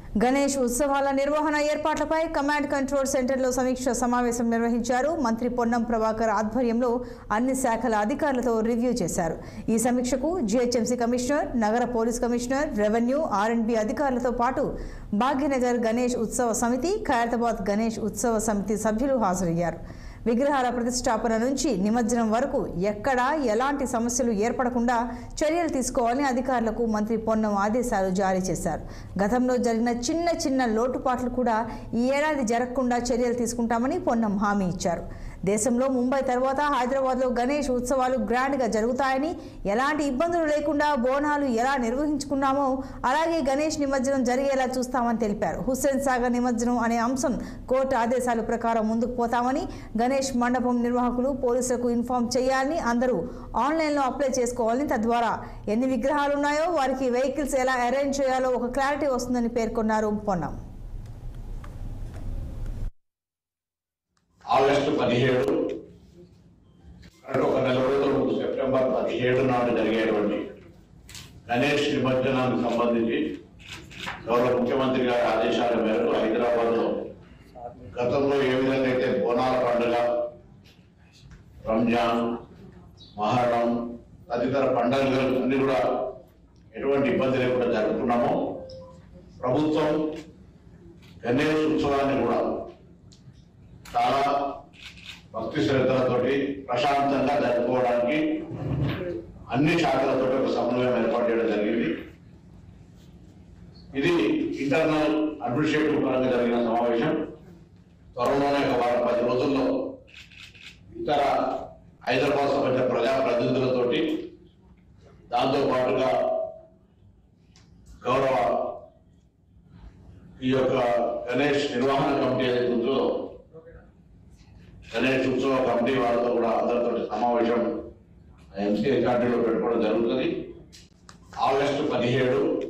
గణేష్ ఉత్సవాల నిర్వహణ ఏర్పాట్లపై కమాండ్ కంట్రోల్ సెంటర్లో సమీక్ష సమావేశం నిర్వహించారు మంత్రి పొన్నం ప్రభాకర్ ఆధ్వర్యంలో అన్ని శాఖల అధికారులతో రివ్యూ చేశారు ఈ సమీక్షకు జీహెచ్ఎంసీ కమిషనర్ నగర పోలీస్ కమిషనర్ రెవెన్యూ ఆర్ఎండ్బి అధికారులతో పాటు భాగ్యనగర్ గణేష్ ఉత్సవ సమితి ఖైరతాబాద్ గణేష్ ఉత్సవ సమితి సభ్యులు హాజరయ్యారు విగ్రహాల ప్రతిష్టాపన నుంచి నిమజ్జనం వరకు ఎక్కడా ఎలాంటి సమస్యలు ఏర్పడకుండా చర్యలు తీసుకోవాలని అధికారులకు మంత్రి పొన్నం ఆదేశాలు జారీ చేశారు గతంలో జరిగిన చిన్న చిన్న లోటుపాట్లు కూడా ఈ ఏడాది జరగకుండా చర్యలు తీసుకుంటామని పొన్నం హామీ ఇచ్చారు దేశంలో ముంబై తర్వాత హైదరాబాద్లో గణేష్ ఉత్సవాలు గ్రాండ్గా జరుగుతాయని ఎలాంటి ఇబ్బందులు లేకుండా బోనాలు ఎలా నిర్వహించుకున్నామో అలాగే గణేష్ నిమజ్జనం జరిగేలా చూస్తామని తెలిపారు హుస్సేన్ సాగర్ నిమజ్జనం అనే అంశం కోర్టు ఆదేశాల ప్రకారం ముందుకు పోతామని గణేష్ మండపం నిర్వాహకులు పోలీసులకు ఇన్ఫార్మ్ చేయాలని అందరూ ఆన్లైన్లో అప్లై చేసుకోవాలని తద్వారా ఎన్ని విగ్రహాలు ఉన్నాయో వారికి వెహికల్స్ ఎలా అరేంజ్ చేయాలో ఒక క్లారిటీ వస్తుందని పేర్కొన్నారు పొన్నం ఆగస్టు పదిహేడు అంటే ఒక నెల రోజుల ముందు సెప్టెంబర్ పదిహేడు నాడు జరిగేటువంటి గణేష్ నిమజ్జనానికి సంబంధించి గౌరవ ముఖ్యమంత్రి గారి ఆదేశాల మేరకు హైదరాబాద్ లో గతంలో ఏ విధంగా అయితే బోనాల పండుగ రంజాన్ మహరం తదితర పండుగలు అన్ని కూడా ఎటువంటి ఇబ్బంది లేకుండా జరుపుకున్నామో ప్రభుత్వం గణేష్ ఉత్సవాన్ని కూడా చాలా భక్తి శ్రద్ధలతోటి ప్రశాంతంగా జరుపుకోవడానికి అన్ని శాఖలతో ఒక సమన్వయం ఏర్పాటు చేయడం జరిగింది ఇది ఇంటర్నల్ అడ్మినిస్ట్రేటివ్ పరంగా జరిగిన సమావేశం త్వరలోనే ఒక వారం పది రోజుల్లో ఇతర హైదరాబాద్ సంబంధించిన ప్రజా ప్రతినిధులతోటి దాంతో పాటుగా గౌరవ ఈ యొక్క గణేష్ నిర్వహణ కమిటీ ఏదైతే ఉందో గణేష్ ఉత్సవ కమిటీ వాళ్ళతో కూడా అందరితో సమావేశం ఎంసీ రికార్డులో పెట్టుకోవడం జరుగుతుంది ఆగస్టు పదిహేడు